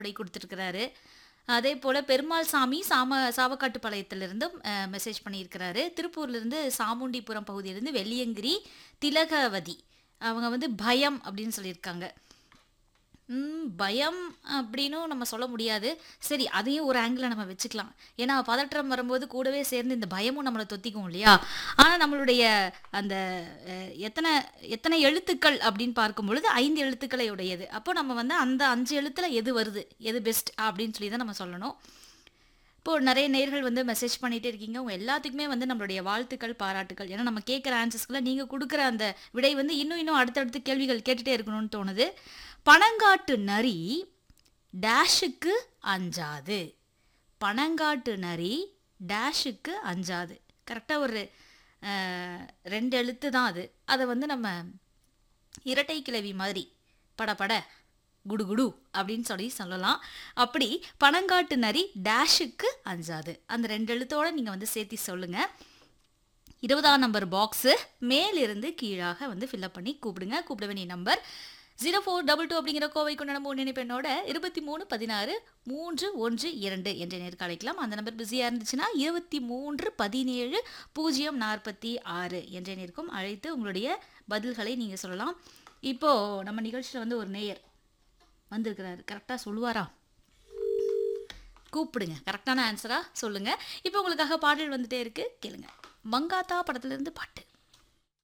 விடை கொடுத்துருக்கிறாரு அதே போல் பெருமாள் சாமி சாம சாவக்காட்டுப்பாளையத்திலிருந்தும் மெசேஜ் பண்ணியிருக்கிறாரு திருப்பூர்லேருந்து சாமுண்டிபுரம் பகுதியிலேருந்து வெள்ளியங்கிரி திலகவதி அவங்க வந்து பயம் அப்படின்னு சொல்லியிருக்காங்க ம், பயம் அப்படின்னும் நம்ம சொல்ல முடியாது சரி அதையும் ஒரு ஆங்கிளில் நம்ம வச்சுக்கலாம் ஏன்னா பதற்றம் வரும்போது கூடவே சேர்ந்து இந்த பயமும் நம்மளை தொத்திக்கும் இல்லையா ஆனால் நம்மளுடைய அந்த அஹ், எத்தனை எத்தனை எழுத்துக்கள் அப்படின்னு பார்க்கும் பொழுது ஐந்து எழுத்துக்களை உடையது அப்போ நம்ம வந்து அந்த அஞ்சு எழுத்தில் எது வருது எது பெஸ்ட் அப்படின்னு சொல்லி தான் நம்ம சொல்லணும் இப்போ நிறைய நேர்கள் வந்து மெசேஜ் பண்ணிட்டே இருக்கீங்க உங்க எல்லாத்துக்குமே வந்து நம்மளுடைய வாழ்த்துக்கள் பாராட்டுக்கள் ஏன்னா நம்ம கேட்குற ஆன்சர்ஸ்க்குள்ள நீங்க கொடுக்குற அந்த விடை வந்து இன்னும் இன்னும் அடுத்தடுத்து கேள்விகள் கேட்டுட்டே இருக்கணும்னு தோணுது பனங்காட்டு நரி டேஷுக்கு அஞ்சாது பனங்காட்டு நரி டேஷுக்கு அஞ்சாது கரெக்டாக ஒரு அஹ், ரெண்டு எழுத்து தான் அது அதை வந்து நம்ம இரட்டை கிளவி மாதிரி படபட குடு குடு அப்படின்னு சொல்லி சொல்லலாம் அப்படி பனங்காட்டு நரி டேஷுக்கு அஞ்சாது அந்த ரெண்டு எழுத்தோட நீங்கள் வந்து சேர்த்தி சொல்லுங்கள் இருபதாம் நம்பர் பாக்ஸு மேலிருந்து கீழாக வந்து ஃபில்அப் பண்ணி கூப்பிடுங்க கூப்பிட வேண்டிய number zero four double two அப்படிங்கிற கோவை கொண்ட நம்ம நினைப்பெண்ணோட இருபத்தி மூணு பதினாறு மூன்று ஒன்று இரண்டு என்ற நேருக்கு அழைக்கலாம் அந்த நம்பர் பிஸியாக இருந்துச்சுன்னா இருபத்தி மூன்று பதினேழு பூஜ்ஜியம் நாற்பத்தி ஆறு என்ற நேருக்கும் அழைத்து உங்களுடைய பதில்களை நீங்கள் சொல்லலாம் இப்போது நம்ம நிகழ்ச்சியில் வந்து ஒரு நேயர் வந்திருக்கிறாரு கரெக்டாக சொல்லுவாரா கூப்பிடுங்க கரெக்டான ஆன்சரா சொல்லுங்க இப்போ உங்களுக்காக பாடல் வந்துட்டே இருக்கு கேளுங்க மங்காத்தா படத்துல இருந்து பாட்டு